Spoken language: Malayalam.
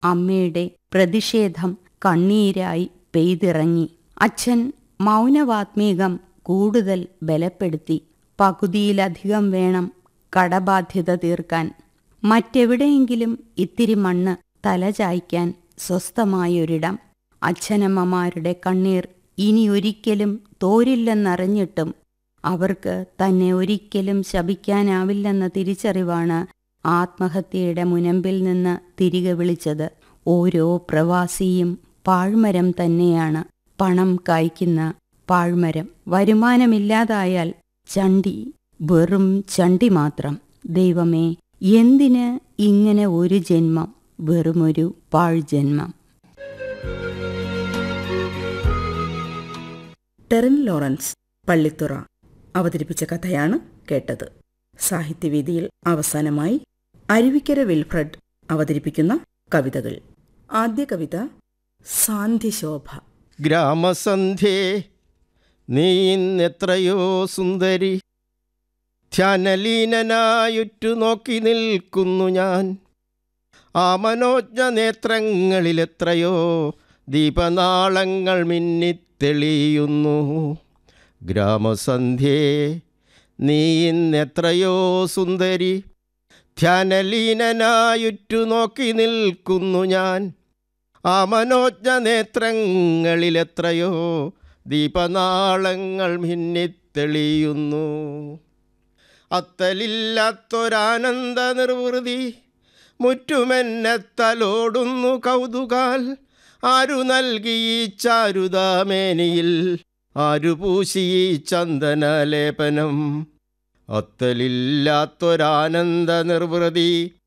അമ്മയുടെ പ്രതിഷേധം കണ്ണീരായി പെയ്തിറങ്ങി അച്ഛൻ മൗനവാത്മീകം കൂടുതൽ ബലപ്പെടുത്തി പകുതിയിലധികം വേണം കടബാധ്യത തീർക്കാൻ മറ്റെവിടെയെങ്കിലും ഇത്തിരി മണ്ണ് തലചായ്ക്കാൻ സ്വസ്ഥമായൊരിടം അച്ഛനമ്മമാരുടെ കണ്ണീർ ഇനി ഒരിക്കലും തോരില്ലെന്നറിഞ്ഞിട്ടും അവർക്ക് തന്നെ ഒരിക്കലും ശപിക്കാനാവില്ലെന്ന തിരിച്ചറിവാണ് ആത്മഹത്യയുടെ മുനമ്പിൽ നിന്ന് തിരികെ വിളിച്ചത് ഓരോ പ്രവാസിയും പാഴ്മരം തന്നെയാണ് പണം കായ്ക്കുന്ന പാഴ്മരം വരുമാനമില്ലാതായാൽ ചണ്ടി വെറും ചണ്ടി മാത്രം ദൈവമേ എന്തിന് ഇങ്ങനെ ഒരു ജന്മം വെറുമൊരു പാഴ്ജന്മം ടെറിൻ ലോറൻസ് പള്ളിത്തുറ അവതരിപ്പിച്ച കഥയാണ് കേട്ടത് സാഹിത്യവേദിയിൽ അവസാനമായി അരുവിക്കര വിൽഫ്രഡ് അവതരിപ്പിക്കുന്ന കവിതകൾ ആദ്യ കവിത സാന്ധ്യശോഭ ഗ്രാമസന്ധ്യേ നീ ഇന്നെത്രയോ സുന്ദരി ധ്യാനലീനനായുറ്റു നോക്കി നിൽക്കുന്നു ഞാൻ ആ മനോജ്ഞ നേത്രങ്ങളിലെത്രയോ ദീപനാളങ്ങൾ മിന്നിത്തെളിയുന്നു ഗ്രാമസന്ധ്യേ നീ ഇന്നെത്രയോ സുന്ദരി ധ്യാനലീനനായുറ്റു നോക്കി നിൽക്കുന്നു ഞാൻ ആ മനോജ്ഞ നേത്രങ്ങളിലെത്രയോ ദീപനാളങ്ങൾ മിന്നിത്തെളിയുന്നു അത്തലില്ലാത്തൊരാനന്ദ നിർവൃതി മുറ്റുമെന്നെ തലോടുന്നു കൗതുകാൽ ആരു നൽകി ഈ ചാരുതാമേനിയിൽ ആരു പൂശി ഈ ചന്ദനലേപനം അത്തലില്ലാത്തൊരാനന്ദ നിർവൃതി